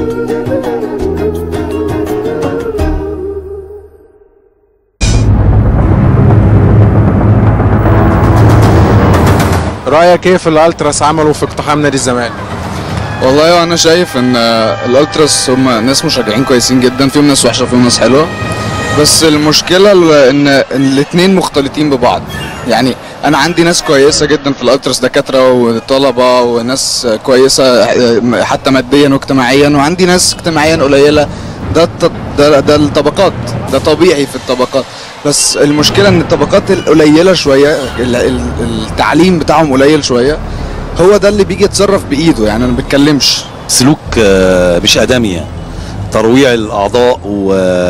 رايك ايه في الالتراس عملوا في اقتحام نادي الزمالك والله انا شايف ان الالتراس هم ناس مشجعين كويسين جدا فيهم ناس وحشه وفيهم ناس حلوه بس المشكله ال- ان الاثنين مختلطين ببعض يعني انا عندي ناس كويسه جدا في الالتراس دكاتره وطلبه وناس كويسه حتى ماديا واجتماعيا وعندي ناس اجتماعيا قليله ده الط- ده, ده الطبقات ده طبيعي في الطبقات بس المشكله ان الطبقات القليله شويه ال- ال- التعليم بتاعهم قليل شويه هو ده اللي بيجي يتصرف بايده يعني انا ما بتكلمش سلوك آه، مش ادمي يعني ترويع الاعضاء و...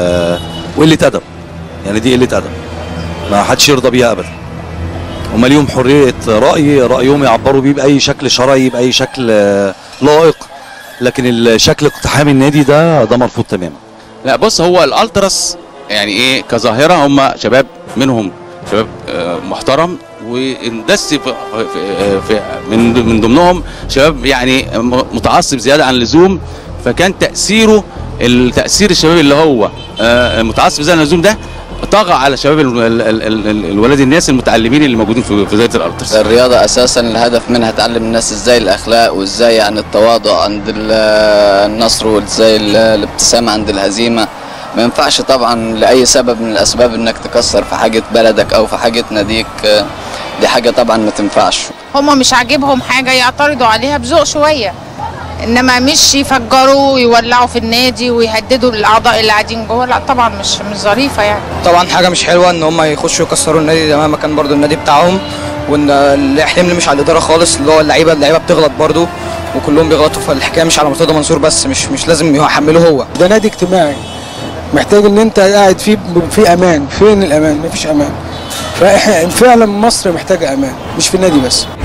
وقله ادب يعني دي قله ادب ما حدش يرضى بيها ابدا هما ليهم حريه راي رايهم يعبروا بيه باي شكل شرعي باي شكل آه، لائق لكن الشكل اقتحام النادي ده ده مرفوض تماما لا بص هو الالتراس يعني ايه كظاهره هم شباب منهم شباب آه، محترم واندس في, في, في من من ضمنهم شباب يعني م- متعصب زياده عن اللزوم فكان تاثيره التاثير الشباب اللي هو آه، متعصب زياده عن اللزوم ده طغى على شباب ال- ال- ال- ال- ال- الولاد الناس المتعلمين اللي موجودين في في دايره الالتراس الرياضة أساسا الهدف منها تعلم الناس إزاي الأخلاق وإزاي يعني التواضع عند ال- النصر وإزاي ال- الابتسامة عند الهزيمة ما ينفعش طبعا لأي سبب من الأسباب إنك تكسر في حاجة بلدك أو في حاجة ناديك آه، دي حاجة طبعا ما تنفعش هما مش عاجبهم حاجة يعترضوا عليها بذوق شوية انما مش يفجروا ويولعوا في النادي ويهددوا الاعضاء اللي قاعدين جوه لا طبعا مش مش ظريفه يعني طبعا حاجه مش حلوه ان هم يخشوا يكسروا النادي ده مهما كان برضو النادي بتاعهم وان الحمل مش على الاداره خالص اللي هو اللعيبه اللعيبه بتغلط برضو وكلهم بيغلطوا فالحكايه مش على مرتضى منصور بس مش مش لازم يحملوه هو ده نادي اجتماعي محتاج ان انت قاعد فيه في امان فين الامان مفيش امان فاحنا فعلا مصر محتاجه امان مش في النادي بس